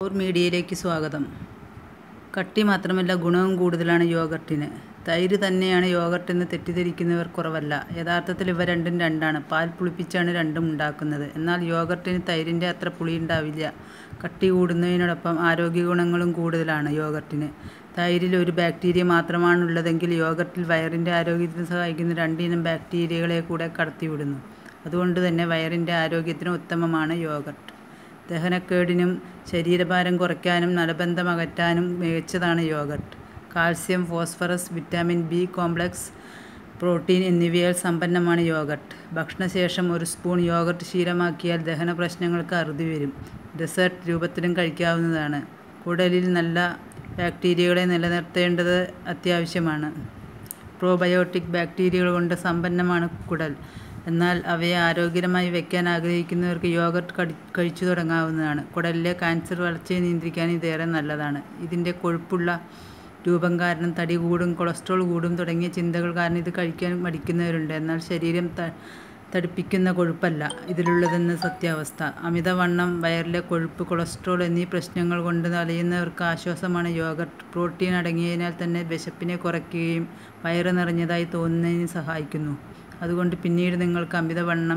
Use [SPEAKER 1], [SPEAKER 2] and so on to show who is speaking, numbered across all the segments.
[SPEAKER 1] or മീഡിയയിലേക്ക് സ്വാഗതം കട്ടി മാത്രമല്ല ഗുണവും കൂടുതലാണ് യോഗർട്ടിന് തൈര് തന്നെയാണ് യോഗർട്ടെന്ന് തെറ്റിദ്ധരിക്കുന്നവർ കുറവല്ല യഥാർത്ഥത്തിൽ ഇവ രണ്ടും രണ്ടാണ് പാൽ പുളിപ്പിച്ചാണ് രണ്ടും ഉണ്ടാക്കുന്നത് എന്നാൽ യോഗർട്ടിന് തൈരിൻ്റെ അത്ര പുളിയുണ്ടാവില്ല കട്ടി കൂടുന്നതിനോടൊപ്പം ആരോഗ്യ ഗുണങ്ങളും കൂടുതലാണ് യോഗർട്ടിന് തൈരിൽ ഒരു ബാക്ടീരിയ മാത്രമാണുള്ളതെങ്കിൽ യോഗർട്ടിൽ വയറിൻ്റെ ആരോഗ്യത്തിന് സഹായിക്കുന്ന രണ്ടിനം ബാക്ടീരിയകളെ കൂടെ കടത്തിവിടുന്നു അതുകൊണ്ട് തന്നെ വയറിൻ്റെ ആരോഗ്യത്തിന് ഉത്തമമാണ് യോഗർട്ട് ദഹനക്കേടിനും ശരീരഭാരം കുറയ്ക്കാനും മലബന്ധം അകറ്റാനും മികച്ചതാണ് yogurt calcium phosphorus vitamin B complex protein എന്നിവയാൽ സമ്പന്നമാണ് യോഗർട്ട് ഭക്ഷണശേഷം ഒരു സ്പൂൺ യോഗർട്ട് ശീലമാക്കിയാൽ ദഹന പ്രശ്നങ്ങൾക്ക് അറുതി വരും ഡെസേർട്ട് രൂപത്തിലും കഴിക്കാവുന്നതാണ് കുടലിൽ നല്ല ബാക്ടീരിയകളെ നിലനിർത്തേണ്ടത് അത്യാവശ്യമാണ് പ്രോബയോട്ടിക് ബാക്ടീരിയകൾ കൊണ്ട് സമ്പന്നമാണ് കുടൽ എന്നാൽ അവയെ ആരോഗ്യകരമായി വയ്ക്കാൻ ആഗ്രഹിക്കുന്നവർക്ക് യോഗർട്ട് കടി കഴിച്ചു തുടങ്ങാവുന്നതാണ് കുടലിലെ ക്യാൻസർ വളർച്ചയെ നിയന്ത്രിക്കാൻ ഇതേറെ നല്ലതാണ് ഇതിൻ്റെ കൊഴുപ്പുള്ള രൂപം കാരണം തടി കൂടും കൊളസ്ട്രോൾ കൂടും തുടങ്ങിയ ചിന്തകൾ കാരണം ഇത് കഴിക്കാൻ മടിക്കുന്നവരുണ്ട് എന്നാൽ ശരീരം ത തടിപ്പിക്കുന്ന കൊഴുപ്പല്ല ഇതിലുള്ളതെന്ന് സത്യാവസ്ഥ അമിതവണ്ണം വയറിലെ കൊഴുപ്പ് കൊളസ്ട്രോൾ എന്നീ പ്രശ്നങ്ങൾ കൊണ്ട് അലയുന്നവർക്ക് ആശ്വാസമാണ് യോഗർട്ട് പ്രോട്ടീൻ അടങ്ങിയതിനാൽ തന്നെ വിശപ്പിനെ കുറയ്ക്കുകയും വയറ് നിറഞ്ഞതായി തോന്നുന്നതിന് സഹായിക്കുന്നു അതുകൊണ്ട് പിന്നീട് നിങ്ങൾക്ക് അമിതവണ്ണം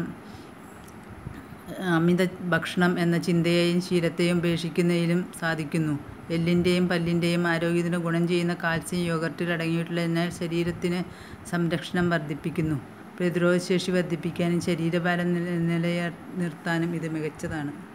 [SPEAKER 1] അമിത ഭക്ഷണം എന്ന ചിന്തയെയും ശീലത്തെയും ഉപേക്ഷിക്കുന്നതിലും സാധിക്കുന്നു എല്ലിൻ്റെയും പല്ലിൻ്റെയും ആരോഗ്യത്തിന് ഗുണം ചെയ്യുന്ന കാൽസ്യം യോഗർട്ടിൽ അടങ്ങിയിട്ടുള്ളതിനാൽ ശരീരത്തിന് സംരക്ഷണം വർദ്ധിപ്പിക്കുന്നു പ്രതിരോധശേഷി വർദ്ധിപ്പിക്കാനും ശരീരഭാരം നില നിലനിർത്താനും ഇത് മികച്ചതാണ്